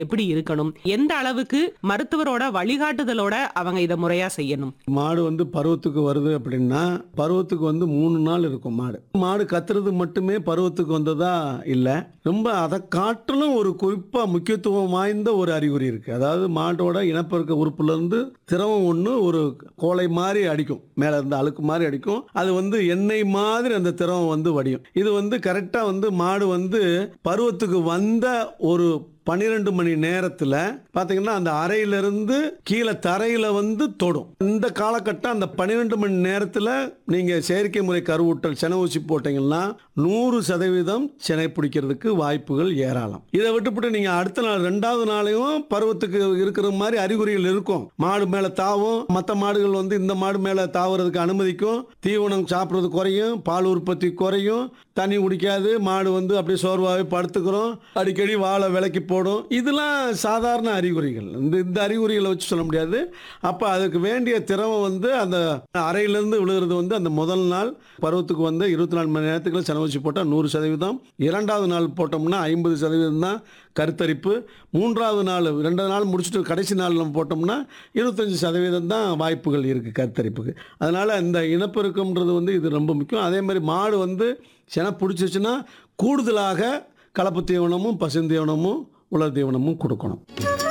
எப்படி இருக்கணும் எந்த அளவுக்கு மருத்துவரோட வழிகாட்டுதலோட அவங்க இதை முறையா செய்யணும் மாடு வந்து பருவத்துக்கு வருது அப்படின்னா பருவத்துக்கு வந்து மூணு நாள் இருக்கும் மாடு மாடு கத்துறது மட்டுமே பருவத்துக்கு வந்ததா இல்லை ரொம்ப அதை காட்டிலும் ஒரு குறிப்பாக முக்கியத்துவம் வாய்ந்த ஒரு அறிகுறி இருக்குது அதாவது மாட்டோட இனப்பெருக்க உறுப்புலேருந்து திரவம் ஒன்று ஒரு கோலை மாதிரி அடிக்கும் மேலே இருந்து அழுக்கு மாதிரி அடிக்கும் அது வந்து எண்ணெய் மாதிரி அந்த திரவம் வந்து வடியும் இது வந்து கரெக்டாக வந்து மாடு வந்து பருவத்துக்கு வந்த ஒரு பன்னிரெண்டு மணி நேரத்தில் பார்த்தீங்கன்னா அந்த அறையிலிருந்து கீழே தரையில் வந்து தொடும் இந்த காலகட்டம் அந்த பன்னிரெண்டு மணி நேரத்தில் நீங்கள் செயற்கை முறை கருவூட்டல் செனை ஊசி போட்டீங்கன்னா நூறு சதவீதம் செனை பிடிக்கிறதுக்கு வாய்ப்புகள் ஏராளம் இதை விட்டுவிட்டு நீங்கள் அடுத்த நாள் ரெண்டாவது நாளையும் பருவத்துக்கு இருக்கிற மாதிரி அறிகுறிகள் இருக்கும் மாடு மேலே தாவும் மற்ற மாடுகள் வந்து இந்த மாடு மேலே தாவுறதுக்கு அனுமதிக்கும் தீவனம் சாப்பிட்றது குறையும் பால் உற்பத்தி குறையும் தண்ணி குடிக்காது மாடு வந்து அப்படியே சோர்வாகவே படுத்துக்கிறோம் அடிக்கடி வாழை விலைக்கு போடும் இதெல்லாம் சாதாரண அறிகுறிகள் இந்த இந்த அறிகுறிகளை வச்சு சொல்ல முடியாது அப்போ அதுக்கு வேண்டிய திரவம் வந்து அந்த அறையிலேருந்து விழுகிறது வந்து அந்த முதல் நாள் பருவத்துக்கு வந்து இருபத்தி நாலு மணி நேரத்துக்குள்ள செலவச்சு போட்டால் நூறு சதவீதம் இரண்டாவது நாள் போட்டோம்னா ஐம்பது சதவீதம் தான் கருத்தரிப்பு மூன்றாவது நாள் ரெண்டாவது நாள் முடிச்சுட்டு கடைசி நாள் நம்ம போட்டோம்னா இருபத்தஞ்சி சதவீதம் தான் வாய்ப்புகள் இருக்குது கருத்தரிப்புக்கு அதனால் இந்த இனப்பெருக்கம்ன்றது வந்து இது ரொம்ப முக்கியம் அதே மாதிரி மாடு வந்து செனை பிடிச்சிச்சுன்னா கூடுதலாக கலப்பு தீவனமும் பசுந்தீவனமும் உலர் தீவனமும் கொடுக்கணும்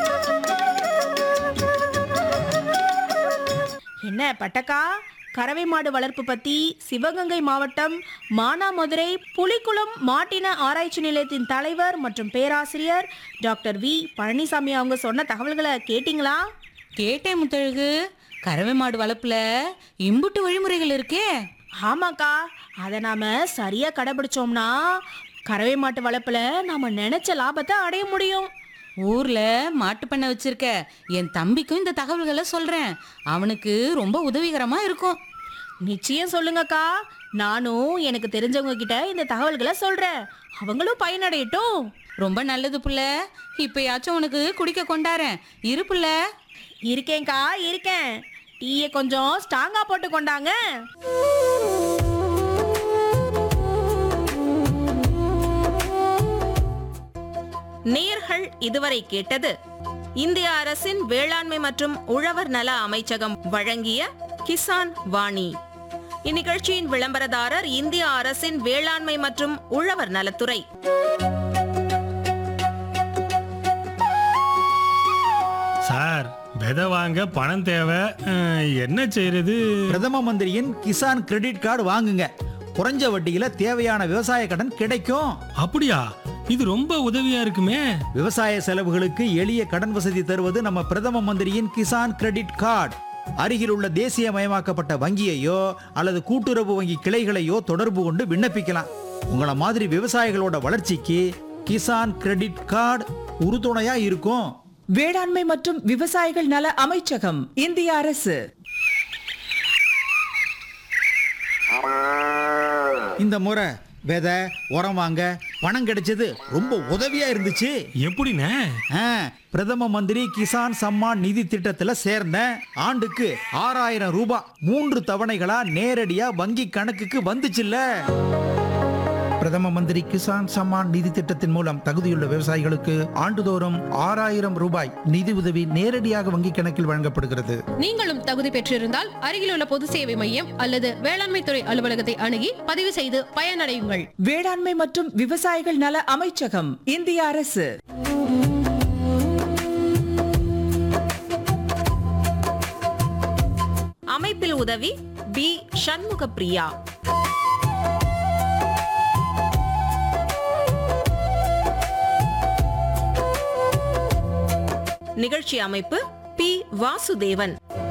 என்ன பட்டக்கா கறவை மாடு வளர்ப்பு பத்தி சிவகங்கை மாவட்டம் மானாமதுரை புலிக்குளம் மாட்டின ஆராய்ச்சி நிலையத்தின் தலைவர் மற்றும் பேராசிரியர் டாக்டர் வி பழனிசாமி அவங்க சொன்ன தகவல்களை கேட்டிங்களா கேட்டேன் முத்தழகு கறவை மாடு வளர்ப்புல இம்புட்டு வழிமுறைகள் இருக்கே ஆமாக்கா அதை நாம சரியா கடைபிடிச்சோம்னா கறவை மாட்டு வளர்ப்புல நாம நினைச்ச லாபத்தை அடைய முடியும் ஊர்ல மாட்டு பண்ணை வச்சிருக்க என் தம்பிக்கும் இந்த தகவல்களை சொல்றேன் அவனுக்கு ரொம்ப உதவிகரமா இருக்கும் நிச்சயம் சொல்லுங்கக்கா நானும் எனக்கு தெரிஞ்சவங்க கிட்ட இந்த தகவல்களை சொல்றேன் அவங்களும் பயனடையட்டும் ரொம்ப நல்லது புள்ள இப்பயாச்சும் உனக்கு குடிக்க கொண்டாரேன் இரு புள்ள இருக்கேன்க்கா இருக்கேன் டீயை கொஞ்சம் ஸ்ட்ராங்கா போட்டு கொண்டாங்க நேர்கள் இதுவரை கேட்டது இந்திய அரசின் வேளாண்மை மற்றும் உழவர் நல அமைச்சகம் வழங்கிய கிசான் வாணி இந்நிகழ்ச்சியின் விளம்பரதாரர் இந்திய அரசின் வேளாண்மை மற்றும் உழவர் நலத்துறை சார் விதை வாங்க பணம் தேவை அஹ், என்ன செய்யறது பிரதம மந்திரியின் கிசான் கிரெடிட் கார்டு வாங்குங்க குறைஞ்ச வட்டியில தேவையான விவசாய கடன் கிடைக்கும் அப்படியா இது ரொம்ப உதவியா இருக்குமே விவசாய செலவுகளுக்கு எளிய கடன் வசதி தருவது நம்ம பிரதம மந்திரியின் கிசான் கிரெடிட் கார்டு அருகில் உள்ள தேசியமயமாக்கப்பட்ட வங்கியையோ அல்லது கூட்டுறவு வங்கி கிளைகளையோ தொடர்பு கொண்டு விண்ணப்பிக்கலாம் உங்கள மாதிரி விவசாயிகளோட வளர்ச்சிக்கு கிசான் கிரெடிட் கார்டு உறுதுணையா இருக்கும் வேளாண்மை மற்றும் விவசாயிகள் நல அமைச்சகம் இந்திய அரசு இந்த முறை விதை உரம் வாங்க பணம் கிடைச்சது ரொம்ப உதவியா இருந்துச்சு எப்படிண்ணே ஆ, பிரதம மந்திரி கிசான் சம்மான் நிதி திட்டத்துல சேர்ந்தேன் ஆண்டுக்கு ஆறாயிரம் ரூபாய் மூன்று தவணைகளா நேரடியா வங்கி கணக்குக்கு வந்துச்சுல்ல பிரதம மந்திரி கிசான் சம்மான் நிதி திட்டத்தின் மூலம் தகுதியுள்ள விவசாயிகளுக்கு ஆண்டுதோறும் ஆறாயிரம் ரூபாய் நிதி உதவி நேரடியாக வங்கிக் கணக்கில் வழங்கப்படுகிறது நீங்களும் தகுதி பெற்றிருந்தால் அருகிலுள்ள பொது சேவை மையம் அல்லது வேளாண்மை துறை அலுவலகத்தை அணுகி பதிவு செய்து பயனடையுங்கள் வேளாண்மை மற்றும் விவசாயிகள் நல அமைச்சகம் இந்திய அரசு அமைப்பில் உதவி பி சண்முக பிரியா நிகழ்ச்சி அமைப்பு பி வாசுதேவன்